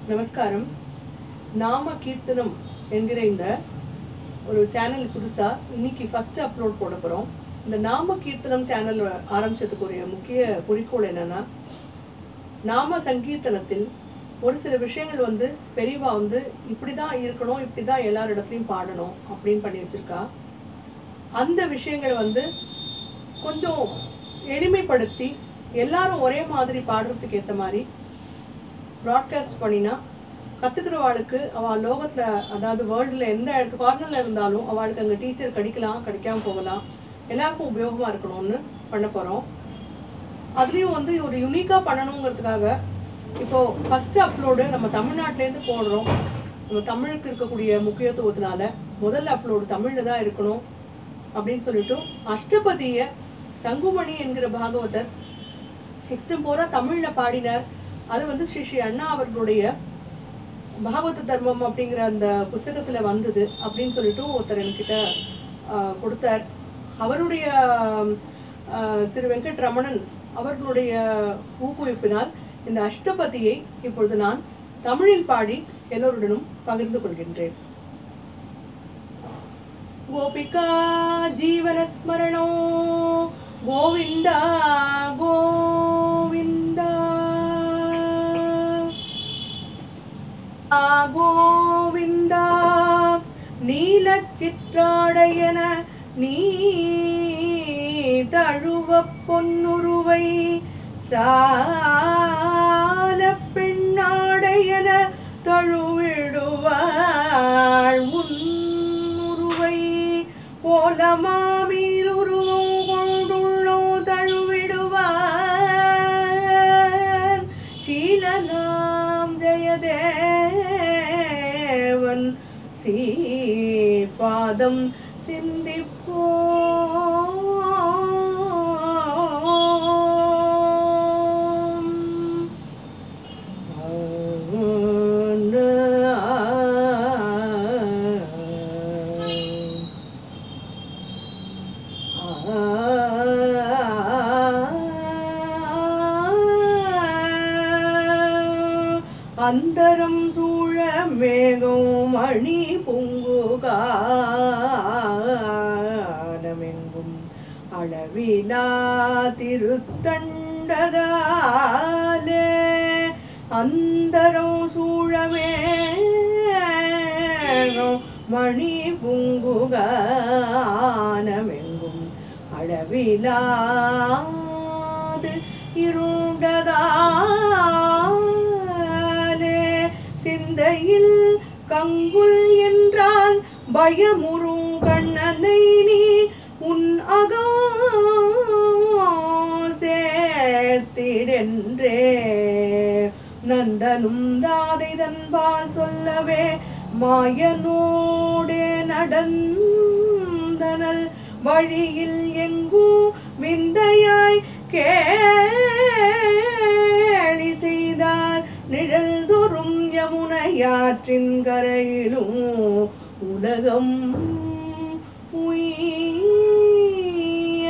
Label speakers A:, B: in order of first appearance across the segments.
A: நமஸ்காரம் நாம கீர்த்தனம் என்கிற இந்த ஒரு சேனல் புதுசா இன்னைக்கு ஃபர்ஸ்ட் அப்லோட் போட போறோம் இந்த நாம கீர்த்தனம் சேனல் ஆரம்பிச்சதுக்குரிய முக்கிய குறிக்கோள் என்னன்னா நாம சங்கீர்த்தனத்தில் ஒரு சில விஷயங்கள் வந்து பெரியவா வந்து இப்படி தான் இருக்கணும் இப்படி தான் எல்லார் இடத்துலையும் பாடணும் அப்படின்னு பண்ணி வச்சிருக்கா அந்த விஷயங்களை வந்து கொஞ்சம் எளிமைப்படுத்தி எல்லாரும் ஒரே மாதிரி பாடுறதுக்கு ஏற்ற மாதிரி ப்ராட்காஸ்ட் பண்ணினா கற்றுக்கிறவாளுக்கு அவள் லோகத்தில் அதாவது வேர்ல்டில் எந்த இடத்து கார்னரில் இருந்தாலும் அவளுக்கு அங்கே டீச்சர் கிடைக்கலாம் கிடைக்காம போகலாம் எல்லாருக்கும் உபயோகமாக இருக்கணும்னு பண்ண போகிறோம் அதுலேயும் வந்து ஒரு யுனிக்காக பண்ணணுங்கிறதுக்காக இப்போ ஃபஸ்ட்டு அப்லோடு நம்ம தமிழ்நாட்டிலேருந்து போடுறோம் நம்ம தமிழுக்கு இருக்கக்கூடிய முக்கியத்துவத்தினால முதல் அப்லோடு தமிழில் தான் இருக்கணும் அப்படின்னு சொல்லிட்டு அஷ்டபதிய சங்குமணி என்கிற பாகவதர் எக்ஸ்டம்போரா தமிழில் பாடினார் அது வந்து ஸ்ரீ ஸ்ரீ அண்ணா அவர்களுடைய பாகவத தர்மம் அப்படிங்கிற அந்த புஸ்தகத்தில் வந்தது அப்படின்னு சொல்லிட்டு ஒருத்தர் என்கிட்ட ஆஹ், கொடுத்தார் அவருடைய ஆஹ், திரு வெங்கட்ரமணன் அவர்களுடைய ஊக்குவிப்பினால் இந்த அஷ்டபதியை இப்பொழுது நான் தமிழில் பாடி எல்லோருடனும் பகிர்ந்து கொள்கின்றேன் गोपिका जीवनस्मरणो गोविन्द गोविन्द आ गोविन्द நீலச்சிற்றாடையன நீ தழுவ பொன்னுருவை சால பெண்ணாடையன தழுவிடுவாள் உன்னுருவை போலமாமீருருவம் கொண்டுள்ளோ தழுவிடுவார் சீலனாம் ஜெயதேவன் சீபாதம் சிந்திப்போம் அந்தரம் சூழ மேகம் மணி பொங்குகானமெங்கும் அளவிலா திருத்தண்டதாலே அந்தரம் சூழமேகம் மணி பொங்குகானமெங்கும் அளவிலாது இருண்டதாலே சிந்தையில் கங்குல் என்றால் பயமுறும் கண்ணனை நீ உன் அகோ சேர்த்திடென்றே நந்தனும் ராதை தன்பால் சொல்லவே மாயனோடே நடந்தனல் வழியில் எங்கும் விந்தையாய் கேலி செய்தார் நிழல் தோறும் யமுனையாற்றின் கரையிலும் உலகம் உய்ய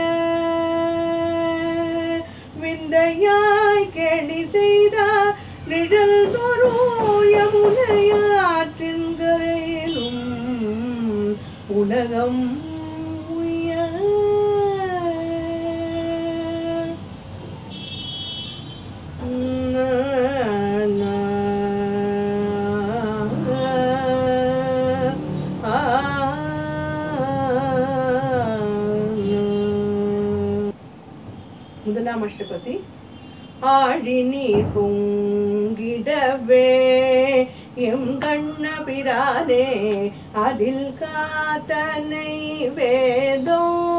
A: விந்தையாய் கேலி செய்தார் நிழல் தோறும் யமுனையாற்றின் கரையிலும் உலகம் உய்ய முதலாம் அஷ்டபதி ஆழி நீர் பொங்கிடவே எம் கண்ணபிரானே அதில் காத்தனை வேதோ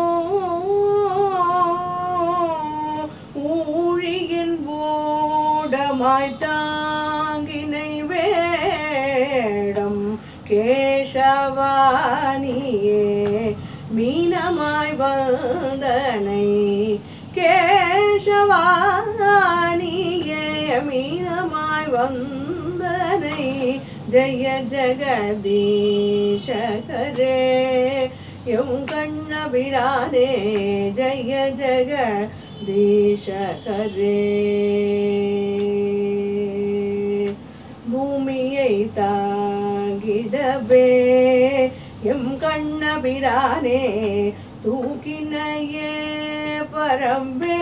A: ஊழியின் போடமாய் தாங்கினை வேடம் கேசவானியே மீனமாய் வந்தனை கேசவானியே மீனமாய் வந்தனை ஜெய ஜெகதீஷகரே எம் கண்ணபிரானே ஜெய ஜெக தீஷகரே பூமி தந்திடவே எம் கண்ணபிரானே தூக்கினையே பரம்பே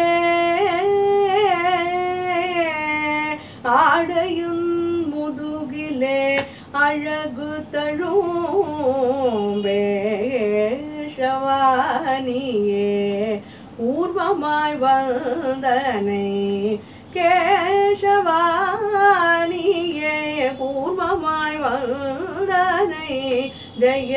A: ஆடையும் முதுகிலே அழகு தழும் வேஷவானியே ஊர்வமாய் வந்தனை கேசவானியே பூர்வமாய் வந்தனை ஜய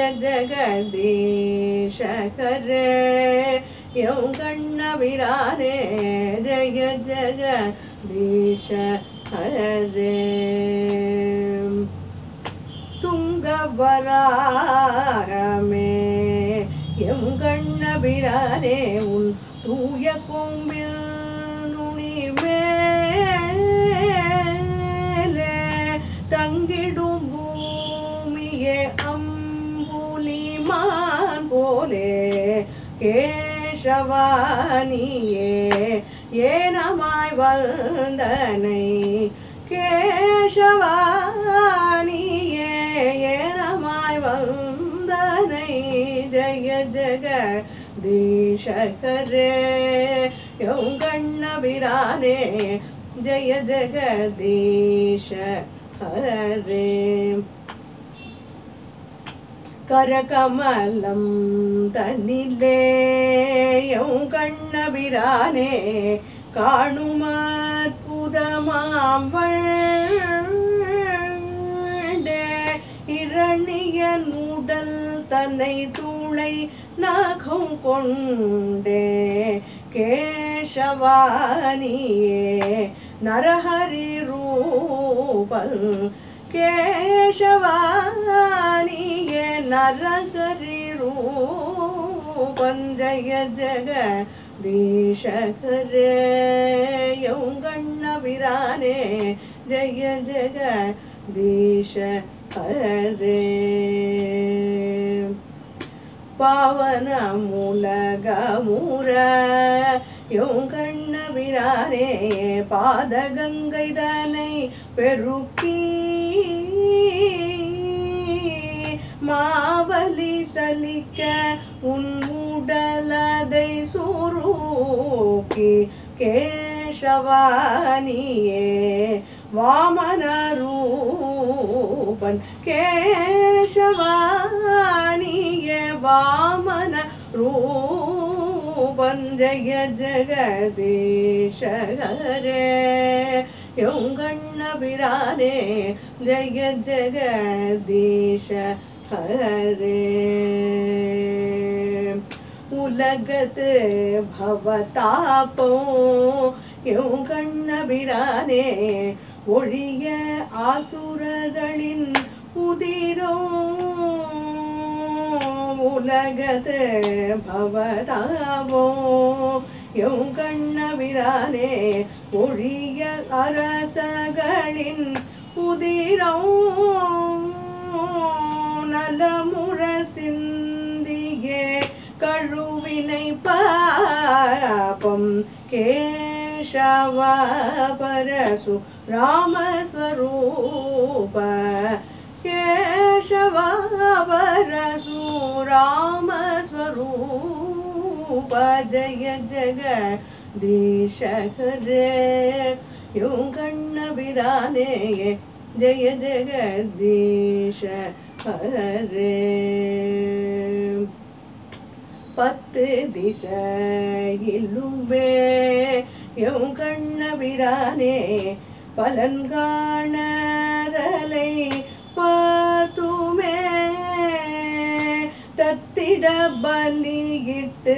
A: ஜெகதீஷகரே எம் கண்ணவிரானே ஜய ஜெகதீஷ ஹரே துங்கவராகமே எம் கண்ணபிரானே உன் தூய கொம்பில் நுனி மேலே தங்கிடும் பூமியே அம்புலிமான் போலே கேசவானியே ஏனமாய் வந்தனை கேசவானியே ஏனமாய் வந்தனை ஜய ஜக தீஷகரே யௌங்கண்ணபிரானே ஜய ஜகதீஷ ஹரே கரகமலம் தன்னிலே யௌங்கண்ணபிரானே காணும் அற்புதமாம் வண்டே இரணியன் உடல் தன்னை தூளை நகம் கொண்டே கேசவானியே நரஹரி ரூபல் கேசவானியே நரஹரி ரூபன் ஜய ஜக தீஷகரே யௌங்கண்ணபிரானே ஜய ஜக தீஷ ஹரே பாவன முலகமுற யௌங்கண்ணபிரானே பாதகங்கைதனை பெருக்கி மாவலி சலிக்க உன் உடலதை சுருக்கி கேசவானியே வாமன ரூபன் கேசவானியே வாமன ரூபன் ஜய ஜகதீஷகரே யௌங்கண்ணபிரானே ஜய ஜகதீஷ ஹரே உலகத்து பவதாப்போ யௌங்கண்ணபிரானே ஒழிய ஆசுரர்களின் உதிரோ உலகத்து பவதாவோ யௌங்கண்ணபிரானே ஒழிய அரசகளின் உதிரம் நலமுற சிந்தியே கழுவினை பாபம் கேசவ பரசு ராமஸ்வரூப கேசவ பரசு ராமஸ்வரூப ஜய ஜக தீஷகரே யுங்கண்ணபிரானே ஜய ஜெகதீஷ ஹரே பத்து திசையிலும்பே எம் கண்ணபிரானே பலன் காணதலை பார்த்துமே தத்திட பலியிட்டு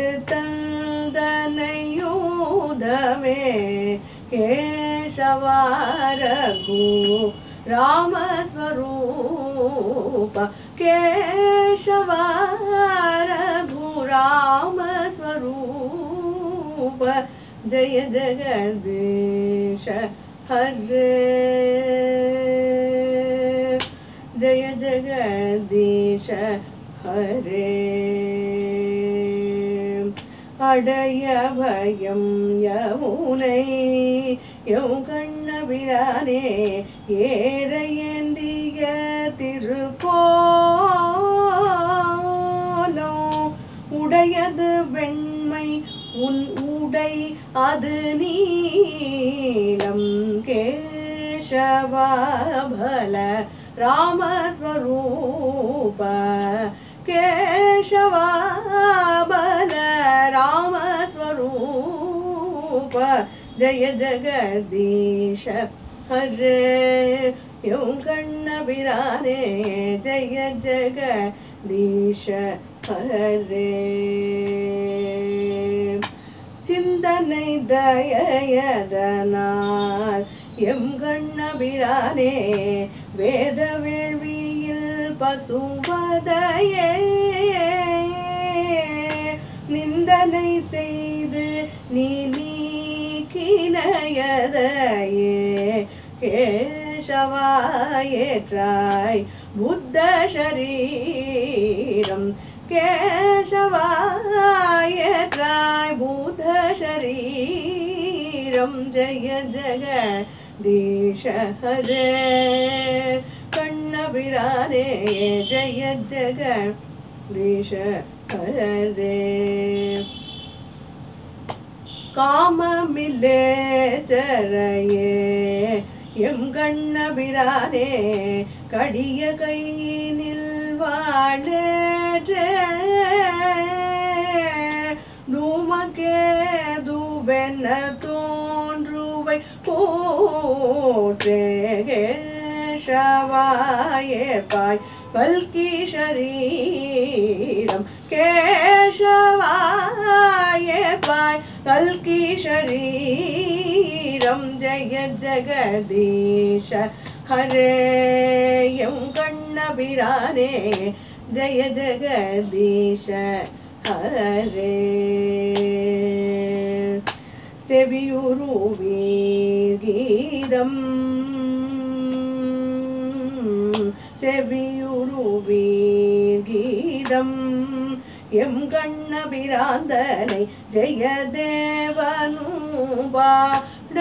A: தந்தனையூதமே கேசவாரகு ராமஸ்வரூப கேசவாரகு ராமஸ்வரூப ஜய ஜகதீஷ ஹரே ஜய ஜகதீஷ ஹரே அடைய பயம் யமுனை யௌ கண்ணபிரானே ஏற ஏந்திய திருக்கோவிலே உடையது வெண்மை உன் உடை அது நீலம் கேசவாபல ராமஸ்வரூப கேசவாபல ராமஸ்வரூப ஜய ஜகதீஷ ஹரே எம் கண்ணபிரானே ஜய ஜகதீஷ ஹரே சிந்தனை தயதனால் எம் கண்ணபிரானே வேத வேள்வியில் பசுவதையே நிந்தனை செய்து நீ நீக்கினையதையே கேசவாயேற்றாய் புத்த சரீரம் கேசவாயேற்றாய் புத்த சரீரம் ஜய ஜக தீஷ ஹரே கண்ணபிரானே ஜய ஜக தீஷ ஹரே காமமில்லே ஜரையே எம் கண்ணபிரானே கடிய கையினில் வாழேற்றே தூமகேதுவென தோன்றுவை போற்றே கேசவாயேற்பாய் கல்கி ஷரீரம் கேசவாயேற்பாய் கல்கி ஷரீரம் ஜய ஜகதீஷ ஹரே எம் கண்ணபிரானே ஜய ஜகதீஷ ஹரே செவியுருவீர் கீதம் செவியுருவீர் கீதம் எம் கண்ணபிராந்தனை ஜெயதேவனும் பாட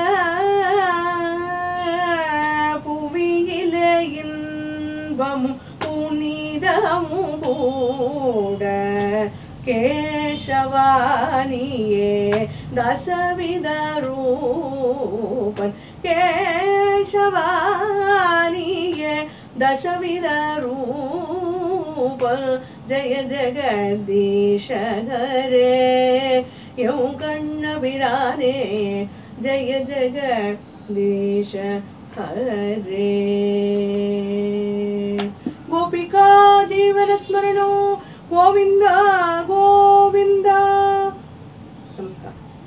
A: புவியிலே இன்பமும் புனிதமும் கூட கேசவானியே தசவித ரூபன் கேசவானியே தசவித ரூபன் ஜய ஜகதீஷ ஹரே யௌ கண்ணபிரானே ஜய ஜகதீஷ ஹரே गोपिका जीवन स्मरणो गोविंद गोविंद नमस्कार